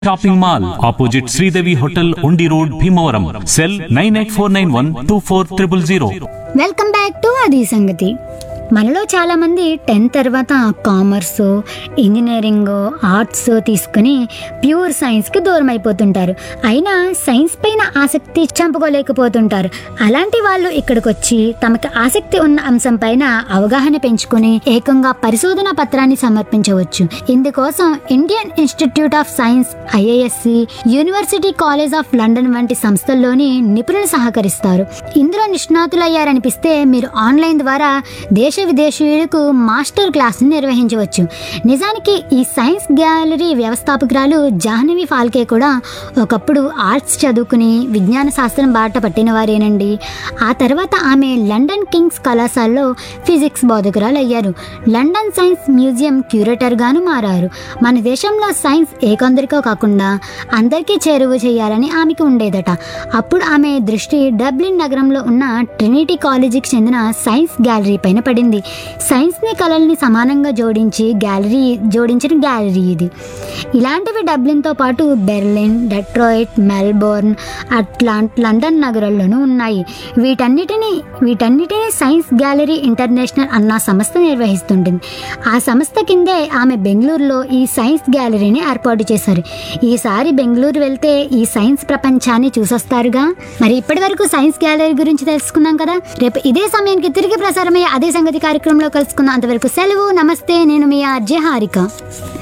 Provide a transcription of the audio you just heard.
shopping mall opposite Sridevi hotel Undi road Bhimavaram cell nine eight four nine one two four triple zero welcome back to అది సంగతి మనలో చాలామంది tenth తర్వాత commerce engineering arts తీసుకుని pure సైన్స్కి దూరం అయిపోతుంటారు అయినా సైన్స్ పైన ఆసక్తి చంపుకోలేకపోతుంటారు అలాంటి వాళ్ళు ఇక్కడికి వచ్చి తమకి ఆసక్తి ఉన్న అంశం పైన అవగాహన పెంచుకుని ఏకంగా పరిశోధన పత్రాన్ని సమర్పించవచ్చు ఇందుకోసం Indian Institute of Science IISc university college of London వంటి సంస్థల్లోని నిపుణులు సహకరిస్తారు ఇందులో నిష్ణాతులయ్యారనిపిస్తే మీరు ఆన్లైన్ ద్వారా దేశ విదేశీయులకు మాస్టర్ క్లాసులు నిర్వహించవచ్చు నిజానికి ఈ సైన్స్ గ్యాలరీ వ్యవస్థాపకురాలు జాహ్నవి ఫాల్కే కూడా ఒకప్పుడు ఆర్ట్స్ చదువుకుని విజ్ఞాన శాస్త్రం బాట పట్టిన వారేనండి ఆ తర్వాత ఆమె లండన్ కింగ్స్ కళాశాలలో ఫిజిక్స్ బోధకురాలు అయ్యారు లండన్ సైన్స్ మ్యూజియం క్యూరేటర్గాను మారారు మన దేశంలో సైన్స్ ఏ కొందరికో కాకుండా అందరికీ చేరువ చేయాలని ఆమెకు ఉండేదట అప్పుడు ఆమె దృష్టి డబ్లిన్ నగరంలో ఉన్న ట్రినిటీ కాలేజీకి చెందిన సైన్స్ గ్యాలరీ పైన పడింది సైన్స్ని కళల్ని సమానంగా జోడించి గ్యాలరీ జోడించిన గ్యాలరీ ఇది ఇలాంటివి డబ్లిన్తో పాటు Berlin Detroit Melbourne Atlanta London నగరాల్లోనూ ఉన్నాయి వీటన్నిటిని వీటన్నిటిని సైన్స్ గ్యాలరీ ఇంటర్నేషనల్ అన్న సంస్థ నిర్వహిస్తుంటుంది ఆ సంస్థ కిందే ఆమె బెంగళూరులో ఈ సైన్స్ గ్యాలరీని ఏర్పాటు చేశారు ఈసారి బెంగళూరు వెళ్తే ఈ సైన్స్ ప్రపంచాన్ని చూసొస్తారుగా మరి ఇప్పటి వరకు సైన్స్ గ్యాలరీ గురించి తెలుసుకున్నాం కదా రేపు ఇదే సమయానికి తిరిగి ప్రసారమయ్యే అదే సంగతి కార్యక్రమంలో కలుసుకుందాం అంతవరకు సెలవు నమస్తే నేను మీ ఆర్జే హారిక